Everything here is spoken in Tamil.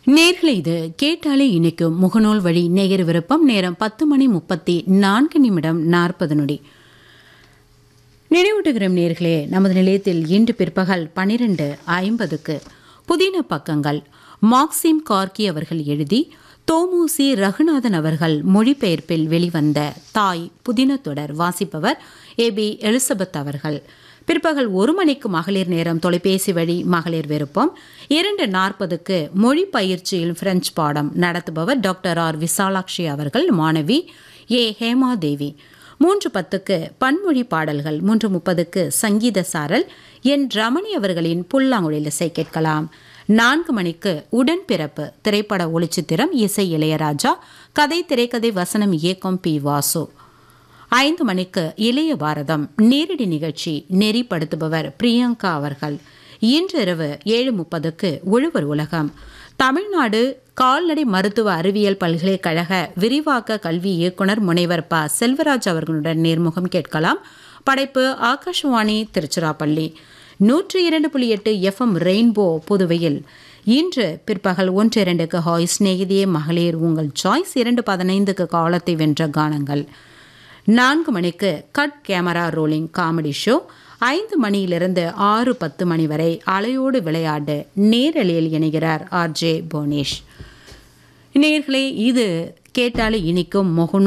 நேர்களை இது கேட்டாலே இணைக்கும் முகநூல் வழி நேயர் விருப்பம் நேரம் பத்து மணி முப்பத்தி நான்கு நிமிடம் நாற்பது நொடி நினைவூட்டுகிறோம் நேர்களே நமது நிலையத்தில் இன்று பிற்பகல் பனிரெண்டு ஐம்பதுக்கு புதின பக்கங்கள் மார்க்சிம் கார்கி அவர்கள் எழுதி தோமுசி ரகுநாதன் அவர்கள் மொழிபெயர்ப்பில் வெளிவந்த தாய் புதின தொடர் வாசிப்பவர் ஏ பி எலிசபெத் அவர்கள் பிற்பகல் ஒரு மணிக்கு மகளிர் நேரம் தொலைபேசி வழி மகளிர் விருப்பம் இரண்டு நாற்பதுக்கு மொழி பயிற்சியில் பிரெஞ்சு பாடம் நடத்துபவர் டாக்டர் ஆர் விசாலாட்சி அவர்கள் மாணவி ஏ ஹேமா தேவி மூன்று பத்துக்கு பன்மொழி பாடல்கள் மூன்று முப்பதுக்கு சங்கீத சாரல் என் ரமணி அவர்களின் புல்லாங்குழல் இசை கேட்கலாம் நான்கு மணிக்கு உடன்பிறப்பு திரைப்பட ஒளிச்சித்திரம் இசை இளையராஜா கதை திரைக்கதை வசனம் இயக்கம் பி வாசு ஐந்து மணிக்கு இளைய பாரதம் நேரடி நிகழ்ச்சி நெறிப்படுத்துபவர் பிரியங்கா அவர்கள் இன்றிரவு ஏழு முப்பதுக்கு உழுவர் உலகம் தமிழ்நாடு கால்நடை மருத்துவ அறிவியல் பல்கலைக்கழக விரிவாக்க கல்வி இயக்குனர் முனைவர் ப செல்வராஜ் அவர்களுடன் நேர்முகம் கேட்கலாம் படைப்பு ஆகாஷவாணி திருச்சிராப்பள்ளி நூற்றி இரண்டு புள்ளி எட்டு எஃப்எம் ரெயின்போ புதுவையில் இன்று பிற்பகல் ஒன்று இரண்டுக்கு ஹாய் சிநேகிதியே மகளிர் உங்கள் சாய்ஸ் இரண்டு பதினைந்துக்கு காலத்தை வென்ற கானங்கள் நான்கு மணிக்கு cut camera rolling comedy show ஐந்து மணியிலிருந்து ஆறு பத்து மணி வரை அலையோடு விளையாடு நேரலையில் இணைகிறார் ஆர் ஜே புவனேஷ் நேர்களே இது கேட்டாலே இனிக்கும் முகநூல்